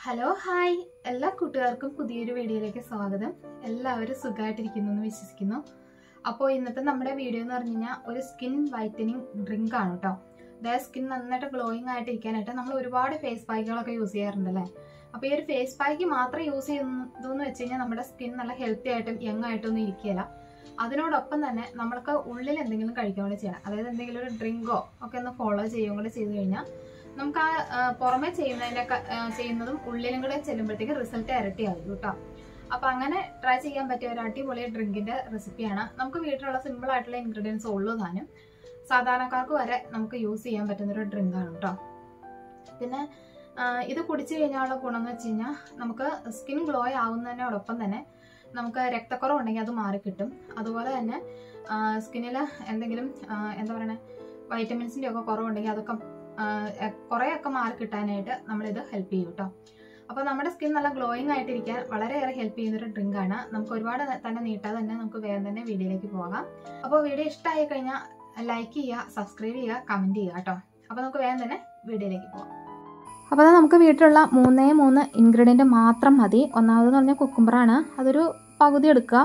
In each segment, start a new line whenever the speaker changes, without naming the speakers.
hello hi എല്ലാ കൂട്ടുകാർക്കും പുതിയൊരു വീഡിയോയിലേക്ക് സ്വാഗതം എല്ലാവരും സുഖമായിട്ടിരിക്കുന്നു എന്ന് വിശ്വസിക്കുന്നു അപ്പോൾ ഇന്നത്തെ നമ്മുടെ വീഡിയോ എന്ന് പറഞ്ഞു കഴിഞ്ഞാൽ ഒരു സ്കിൻ വൈറ്റനിങ് ഡ്രിങ്ക് ആണ് കേട്ടോ അതായത് സ്കിൻ നന്നായിട്ട് ഗ്ലോയിങ് ആയിട്ട് ഇരിക്കാനായിട്ട് നമ്മൾ ഒരുപാട് ഫേസ് പാക്കുകളൊക്കെ യൂസ് ചെയ്യാറുണ്ടല്ലേ അപ്പോൾ ഈ ഒരു ഫേസ് പാക്ക് മാത്രം യൂസ് ചെയ്യുന്നതെന്ന് വെച്ച് കഴിഞ്ഞാൽ നമ്മുടെ സ്കിൻ നല്ല ഹെൽത്തി ആയിട്ടും യങ് ആയിട്ടൊന്നും ഇരിക്കുകയില്ല അതിനോടൊപ്പം തന്നെ നമ്മൾക്ക് ഉള്ളിൽ എന്തെങ്കിലും കഴിക്കാൻ കൂടെ ചെയ്യണം അതായത് എന്തെങ്കിലും ഒരു ഡ്രിങ്കോ ഒക്കെ ഒന്ന് ഫോളോ ചെയ്യുകയും കൂടെ ചെയ്ത് കഴിഞ്ഞാൽ നമുക്ക് ആ ആ, പുറമെ ചെയ്യുന്നതിന്റെ ചെയ്യുന്നതും ഉള്ളിലും കൂടെ ചെല്ലുമ്പോഴത്തേക്ക് റിസൾട്ട് ഇരട്ടിയാകും കേട്ടോ അപ്പൊ അങ്ങനെ ട്രൈ ചെയ്യാൻ പറ്റിയ ഒരു അടിപൊളി ഡ്രിങ്കിന്റെ റെസിപ്പിയാണ് നമുക്ക് വീട്ടിലുള്ള സിമ്പിൾ ആയിട്ടുള്ള ഇൻഗ്രീഡിയൻസ് ഉള്ളൂ താനും സാധാരണക്കാർക്ക് വരെ നമുക്ക് യൂസ് ചെയ്യാൻ പറ്റുന്ന ഒരു ഡ്രിങ്ക് ആണ് കേട്ടോ പിന്നെ ആ, ഇത് കുടിച്ചു കഴിഞ്ഞാലുള്ള ഗുണം എന്ന് വെച്ച് കഴിഞ്ഞാൽ നമുക്ക് സ്കിൻ ഗ്ലോ ആവുന്നതിനോടൊപ്പം തന്നെ നമുക്ക് രക്തക്കുറവുണ്ടെങ്കിൽ അത് മാറിക്കിട്ടും അതുപോലെ തന്നെ സ്കിന്നിൽ എന്തെങ്കിലും ആ, എന്താ പറയുക വൈറ്റമിൻസിൻ്റെ ഒക്കെ കുറവുണ്ടെങ്കിൽ അതൊക്കെ കുറേയൊക്കെ മാറി കിട്ടാനായിട്ട് നമ്മളിത് ഹെൽപ്പ് ചെയ്യും കേട്ടോ അപ്പോൾ നമ്മുടെ സ്കിൻ നല്ല ഗ്ലോയിങ് ആയിട്ടിരിക്കാൻ വളരെയേറെ ഹെൽപ്പ് ചെയ്യുന്ന ഒരു ഡ്രിങ്ക് ആണ് നമുക്ക് ഒരുപാട് തന്നെ നീട്ടാതെ തന്നെ നമുക്ക് വേഗം തന്നെ വീഡിയോയിലേക്ക് പോകാം അപ്പോൾ വീഡിയോ ഇഷ്ടമായി കഴിഞ്ഞാൽ ലൈക്ക് ചെയ്യുക സബ്സ്ക്രൈബ് ചെയ്യുക കമൻറ്റ് ചെയ്യുക കേട്ടോ അപ്പോൾ നമുക്ക് വേഗം തന്നെ വീഡിയോയിലേക്ക് പോകാം അപ്പോൾ അത് നമുക്ക് വീട്ടിലുള്ള മൂന്നേ മൂന്ന് ഇൻഗ്രീഡിയൻറ്റ് മാത്രം മതി ഒന്നാമതെന്ന് പറഞ്ഞാൽ കുക്കുംബറാണ് അതൊരു പകുതി എടുക്കുക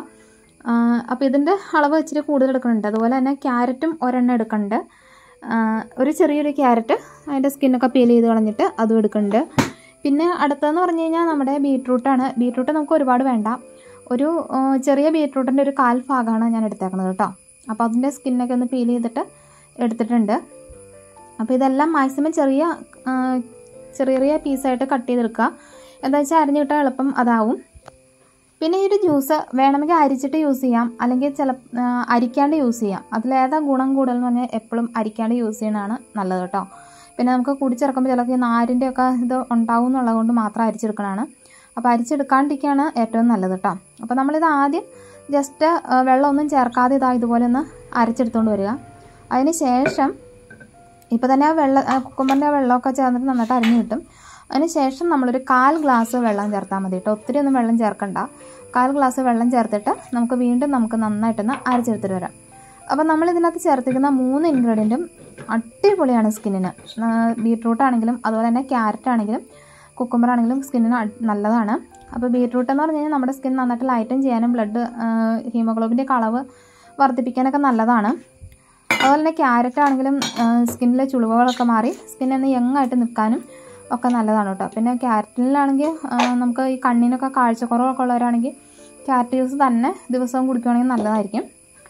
അപ്പോൾ ഇതിൻ്റെ അളവ് ഇച്ചിരി കൂടുതൽ എടുക്കുന്നുണ്ട് അതുപോലെ തന്നെ ക്യാരറ്റും ഒരെണ്ണം എടുക്കുന്നുണ്ട് ആ, ഒരു ചെറിയൊരു ക്യാരറ്റ് അതിൻ്റെ സ്കിന്നൊക്കെ പീൽ ചെയ്ത് കളഞ്ഞിട്ട് അതും എടുക്കുന്നുണ്ട് പിന്നെ അടുത്തതെന്ന് പറഞ്ഞു കഴിഞ്ഞാൽ നമ്മുടെ ബീട്രൂട്ടാണ് ബീട്രൂട്ട് നമുക്ക് ഒരുപാട് വേണ്ട ഒരു ആ, ചെറിയ ബീട്രൂട്ടിൻ്റെ ഒരു കാൽ ഭാഗമാണ് ഞാൻ എടുത്തേക്കുന്നത് കേട്ടോ അപ്പോൾ അതിൻ്റെ സ്കിന്നൊക്കെ ഒന്ന് പീൽ ചെയ്തിട്ട് എടുത്തിട്ടുണ്ട് അപ്പോൾ ഇതെല്ലാം മാക്സിമം ചെറിയ ആ, ചെറിയ ചെറിയ പീസായിട്ട് കട്ട് ചെയ്തെടുക്കുക എന്താ വെച്ചാൽ അരിഞ്ഞു കിട്ടാൻ എളുപ്പം അതാവും പിന്നെ ഈ ഒരു ജ്യൂസ് വേണമെങ്കിൽ അരിച്ചിട്ട് യൂസ് ചെയ്യാം അല്ലെങ്കിൽ ചില ആ, അരിക്കാണ്ട് യൂസ് ചെയ്യാം അതിലേതാ ഗുണം കൂടുതൽ എന്ന് പറഞ്ഞാൽ എപ്പോഴും അരിക്കാണ്ട് യൂസ് ചെയ്യണതാണ് നല്ലത് കേട്ടോ പിന്നെ നമുക്ക് കുടിച്ചിറക്കുമ്പോൾ ചിലപ്പോൾ ഈ നാരിൻ്റെ ഒക്കെ ഇത് ഉണ്ടാവും എന്നുള്ളത് കൊണ്ട് മാത്രം അരിച്ചെടുക്കണതാണ് അപ്പോൾ അരിച്ചെടുക്കാണ്ടിരിക്കുകയാണ് ഏറ്റവും നല്ലത് കേട്ടോ അപ്പോൾ നമ്മളിത് ആദ്യം ജസ്റ്റ് വെള്ളമൊന്നും ചേർക്കാതെ ഇതാ ഇതുപോലെ ഒന്ന് അരച്ചെടുത്തുകൊണ്ട് വരിക അതിന് ശേഷം ഇപ്പോൾ തന്നെ ആ വെള്ള കുക്കുമ്പറിൻ്റെ ആ വെള്ളമൊക്കെ ചേർന്നിട്ട് നന്നായിട്ട് അരിഞ്ഞു കിട്ടും അതിന് ശേഷം നമ്മളൊരു കാൽ ഗ്ലാസ് വെള്ളം ചേർത്താൽ മതി കേട്ടോ ഒത്തിരി ഒന്നും വെള്ളം ചേർക്കണ്ട കാൽ ഗ്ലാസ് വെള്ളം ചേർത്തിട്ട് നമുക്ക് വീണ്ടും നമുക്ക് നന്നായിട്ടൊന്ന് അരച്ചെടുത്തിട്ട് വരാം അപ്പോൾ നമ്മൾ ഇതിനകത്ത് ചേർത്തിരിക്കുന്ന മൂന്ന് ഇൻഗ്രീഡിയൻറ്റും അടിപൊളിയാണ് സ്കിന്നിന് ബീട്രൂട്ട് ആണെങ്കിലും അതുപോലെ തന്നെ ക്യാരറ്റ് ആണെങ്കിലും കുക്കുമ്പർ ആണെങ്കിലും സ്കിന്നിന് അ- നല്ലതാണ് അപ്പോൾ ബീട്രൂട്ട് എന്ന് പറഞ്ഞു കഴിഞ്ഞാൽ നമ്മുടെ സ്കിൻ നന്നായിട്ട് ലൈറ്റൻ ചെയ്യാനും ബ്ലഡ് ഹീമോഗ്ലോബിൻ്റെ അളവ് വർദ്ധിപ്പിക്കാനൊക്കെ നല്ലതാണ് അതുപോലെ തന്നെ ക്യാരറ്റ് ആണെങ്കിലും സ്കിന്നിലെ ചുളിവുകളൊക്കെ മാറി സ്കിൻ ഒന്ന് യങ് ആയിട്ട് നിൽക്കാനും ഒക്കെ നല്ലതാണ് കേട്ടോ പിന്നെ ക്യാരറ്റിലാണെങ്കിൽ നമുക്ക് ഈ കണ്ണിനൊക്കെ കാഴ്ചക്കുറവൊക്കെ ഉള്ളവരാണെങ്കിൽ ക്യാരറ്റ് ജ്യൂസ് തന്നെ ദിവസവും കുടിക്കുകയാണെങ്കിൽ നല്ലതായിരിക്കും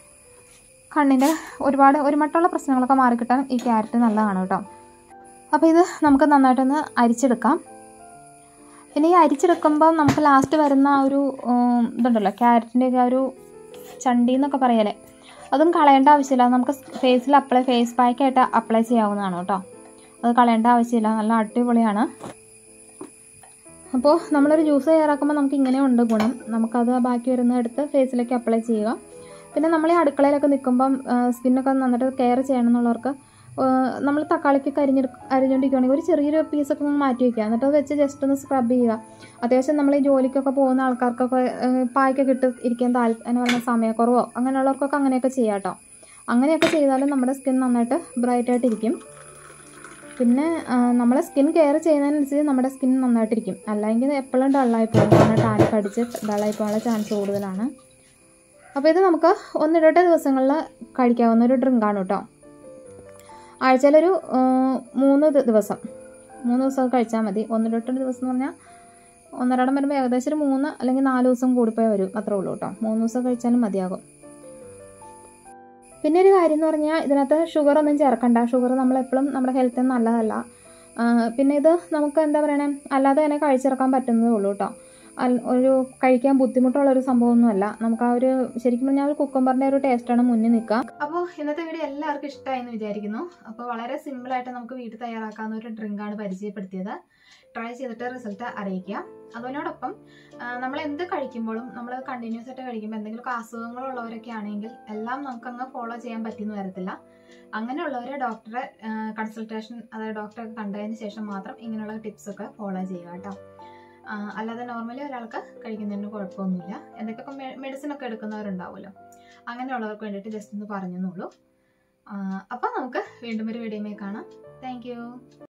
കണ്ണിൻ്റെ ഒരുപാട് ഒരു മട്ടുള്ള പ്രശ്നങ്ങളൊക്കെ മാറിക്കിട്ടാൻ ഈ ക്യാരറ്റ് നല്ലതാണ് കേട്ടോ അപ്പോൾ ഇത് നമുക്ക് നന്നായിട്ടൊന്ന് അരിച്ചെടുക്കാം പിന്നെ ഈ അരിച്ചെടുക്കുമ്പോൾ നമുക്ക് ലാസ്റ്റ് വരുന്ന ആ ഒരു ഉം, ഇതുണ്ടല്ലോ ക്യാരറ്റിൻ്റെയൊക്കെ ആ ഒരു ചണ്ടി എന്നൊക്കെ പറയലേ അതും കളയേണ്ട ആവശ്യമില്ല നമുക്ക് ഫേസിൽ അപ്ലൈ ഫേസ് പാക്കായിട്ട് അപ്ലൈ ചെയ്യാവുന്നതാണ് കേട്ടോ അത് കളയേണ്ട ആവശ്യമില്ല നല്ല അടിപൊളിയാണ് അപ്പോൾ നമ്മളൊരു ജ്യൂസ് തയ്യാറാക്കുമ്പോൾ നമുക്ക് ഇങ്ങനെ ഉണ്ട് ഗുണം നമുക്കത് ബാക്കി വരുന്ന എടുത്ത് ഫേസിലേക്ക് അപ്ലൈ ചെയ്യുക പിന്നെ നമ്മൾ ഈ അടുക്കളയിലൊക്കെ നിൽക്കുമ്പം സ്കിന്നൊക്കെ നന്നായിട്ട് കെയർ ചെയ്യണം എന്നുള്ളവർക്ക് നമ്മൾ തക്കാളിക്കൊക്കെ അരിഞ്ഞെടു അരിഞ്ഞുകൊണ്ടിരിക്കുകയാണെങ്കിൽ ഒരു ചെറിയൊരു പീസൊക്കെ ഒന്ന് മാറ്റി വയ്ക്കുക എന്നിട്ട് അത് വെച്ച് ജസ്റ്റ് ഒന്ന് സ്ക്രബ് ചെയ്യുക അത്യാവശ്യം നമ്മൾ ഈ ജോലിക്കൊക്കെ പോകുന്ന ആൾക്കാർക്കൊക്കെ ഏഹ്, പായ്ക്കൊക്കെ ഇട്ട് ഇരിക്കാൻ താൽ എന്ന് പറയുന്ന സമയക്കുറവോ അങ്ങനെയുള്ളവർക്കൊക്കെ അങ്ങനെയൊക്കെ ചെയ്യാം കേട്ടോ അങ്ങനെയൊക്കെ ചെയ്താലും നമ്മുടെ സ്കിൻ നന്നായിട്ട് ബ്രൈറ്റ് ആയിട്ടിരിക്കും പിന്നെ ആ, നമ്മളെ സ്കിൻ കെയർ ചെയ്യുന്നതിനനുസരിച്ച് നമ്മുടെ സ്കിൻ നന്നായിട്ടിരിക്കും അല്ലെങ്കിൽ എപ്പോഴും ഡള്ളായി പോകും കാരണം ടാനൊക്കെ അടിച്ച് ഡള്ളായി പോകാനുള്ള ചാൻസ് കൂടുതലാണ് അപ്പോൾ ഇത് നമുക്ക് ഒന്നിടട്ടെ ദിവസങ്ങളിൽ കഴിക്കാവുന്ന ഒരു ഡ്രിങ്കാണ് കേട്ടോ ആഴ്ചയിലൊരു ആ, മൂന്ന് ദി- ദിവസം മൂന്ന് ദിവസം കഴിച്ചാൽ മതി ഒന്നിടട്ട് ദിവസം എന്ന് പറഞ്ഞാൽ ഒന്നരടം വരുമ്പോൾ ഏകദേശം ഒരു മൂന്ന് അല്ലെങ്കിൽ നാല് ദിവസം കൂടിപ്പോയി വരും അത്രേ ഉള്ളൂ കേട്ടോ മൂന്ന് ദിവസം കഴിച്ചാലും മതിയാകും പിന്നെ ഒരു കാര്യം എന്ന് പറഞ്ഞാൽ ഇതിനകത്ത് ഷുഗർ ഒന്നും ചേർക്കണ്ട ഷുഗർ നമ്മളെപ്പോഴും നമ്മുടെ ഹെൽത്തിന് നല്ലതല്ല ആ, പിന്നെ ഇത് നമുക്ക് എന്താ പറയണേ അല്ലാതെ തന്നെ കഴിച്ചിറക്കാൻ പറ്റുന്നതേ ഉള്ളൂ കേട്ടോ അൽ- ഒരു കഴിക്കാൻ ബുദ്ധിമുട്ടുള്ള ഒരു സംഭവമൊന്നുമല്ല നമുക്ക് ആ ഒരു ശരിക്കും പറഞ്ഞാൽ ഒരു കുക്കമ്പറിൻ്റെ ഒരു ടേസ്റ്റാണ് മുന്നിൽ നിൽക്കുക അപ്പോൾ ഇന്നത്തെ വീഡിയോ എല്ലാവർക്കും ഇഷ്ടമായി എന്ന് വിചാരിക്കുന്നു അപ്പോൾ വളരെ സിമ്പിളായിട്ട് നമുക്ക് വീട്ടിൽ തയ്യാറാക്കാവുന്ന ഒരു ഡ്രിങ്കാണ് പരിചയപ്പെടുത്തിയത് ട്രൈ ചെയ്തിട്ട് റിസൾട്ട് അറിയിക്കുക അതിനോടൊപ്പം നമ്മൾ എന്ത് കഴിക്കുമ്പോഴും നമ്മൾ കണ്ടിന്യൂസ് ആയിട്ട് കഴിക്കുമ്പോൾ എന്തെങ്കിലുമൊക്കെ അസുഖങ്ങളുള്ളവരൊക്കെ ആണെങ്കിൽ എല്ലാം നമുക്കങ്ങ് ഫോളോ ചെയ്യാൻ പറ്റിയെന്ന് വരത്തില്ല അങ്ങനെയുള്ളവരെ ഡോക്ടറെ കൺസൾട്ടേഷൻ അതായത് ഡോക്ടറെ കണ്ടതിന് ശേഷം മാത്രം ഇങ്ങനെയുള്ള ടിപ്സ് ഒക്കെ ഫോളോ ചെയ്യുക കേട്ടോ ആ, അല്ലാതെ നോർമലി ഒരാൾക്ക് കഴിക്കുന്നതിന് കുഴപ്പമൊന്നുമില്ല എന്തൊക്കെയൊക്കെ മെഡിസിൻ ഒക്കെ എടുക്കുന്നവരുണ്ടാവുമല്ലോ അങ്ങനെയുള്ളവർക്ക് വേണ്ടിയിട്ട് ജസ്റ്റ് ഒന്ന് പറഞ്ഞെന്നുള്ളൂ അപ്പോൾ നമുക്ക് വീണ്ടും ഒരു വീഡിയോയിൽ കാണാം താങ്ക്